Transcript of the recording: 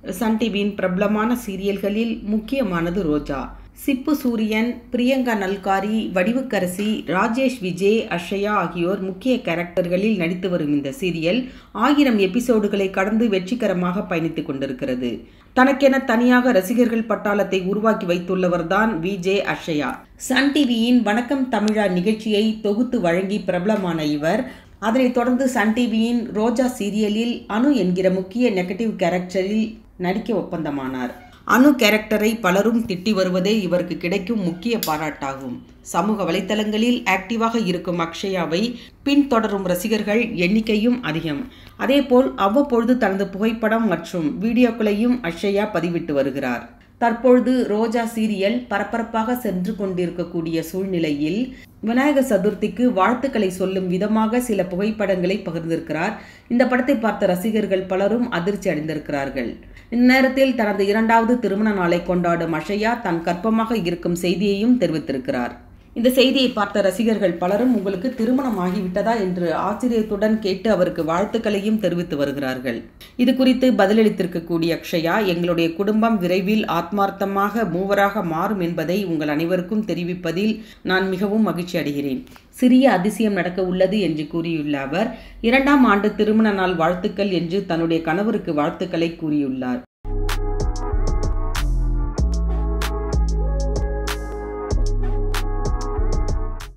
Sun டிவியின் பிரபலமான சீரியல்களில் முக்கியமானது ரோஜா சிப்பு சூரியன் பிரியங்கா நல்காரி வடிவுக்கரசி ராஜேஷ் விஜய் அக்ஷயா ஆகியோர் முக்கிய கேரக்டர்களில் நடித்து வரும் இந்த சீரியல் ஆயிரம் எபிசோடுகளை கடந்து வெற்றிகரமாக பயணித்துக் கொண்டிருக்கிறது தனக்கென தனியாக ரசிகர்கள் பட்டாளத்தை உருவாக்கி வைத்துள்ளவர்தான் விஜே அக்ஷயா சன் டிவியின் வணக்கம் தமிழா நிகழ்ச்சியை தொகுத்து வழங்கி பிரபலமான இவர் அதனைத் தொடர்ந்து சன் டிவியின் ரோஜா சீரியலில் அனு என்கிற முக்கிய நெகட்டிவ் கேரக்டரில் நடிக்க ஒப்பந்தமானார் அனு கேரக்டரை பலரும் திட்டி வருவதே இவருக்கு கிடைக்கும் முக்கிய பாராட்டாகும் சமூக வலைத்தளங்களில் ஆக்டிவாக இருக்கும் அக்ஷயாவை பின்தொடரும் ரசிகர்கள் எண்ணிக்கையும் அதிகம் அதேபோல் அவ்வப்பொழுது தனது புகைப்படம் மற்றும் வீடியோக்களையும் அக்ஷயா பதிவிட்டு வருகிறார் தற்பொழுது ரோஜா சீரியல் பரபரப்பாக சென்று கொண்டிருக்கக்கூடிய சூழ்நிலையில் விநாயகர் சதுர்த்திக்கு வாழ்த்துக்களை சொல்லும் விதமாக சில புகைப்படங்களை பகிர்ந்திருக்கிறார் இந்த படத்தை பார்த்த ரசிகர்கள் பலரும் அதிர்ச்சி அடைந்திருக்கிறார்கள் இந்நேரத்தில் தனது இரண்டாவது திருமண நாளை கொண்டாடும் அஷயா தன் கற்பமாக இருக்கும் செய்தியையும் தெரிவித்திருக்கிறார் இந்த செய்தியை பார்த்த ரசிகர்கள் பலரும் உங்களுக்கு திருமணம் ஆகிவிட்டதா என்று ஆச்சரியத்துடன் கேட்டு அவருக்கு வாழ்த்துக்களையும் தெரிவித்து வருகிறார்கள் இது குறித்து பதிலளித்திருக்கக்கூடிய அக்ஷயா எங்களுடைய குடும்பம் விரைவில் ஆத்மார்த்தமாக மூவராக மாறும் என்பதை உங்கள் அனைவருக்கும் தெரிவிப்பதில் நான் மிகவும் மகிழ்ச்சி அடைகிறேன் சிறிய அதிசயம் நடக்க உள்ளது என்று கூறியுள்ள அவர் இரண்டாம் ஆண்டு திருமண நாள் வாழ்த்துக்கள் என்று தன்னுடைய கணவருக்கு வாழ்த்துக்களை கூறியுள்ளார்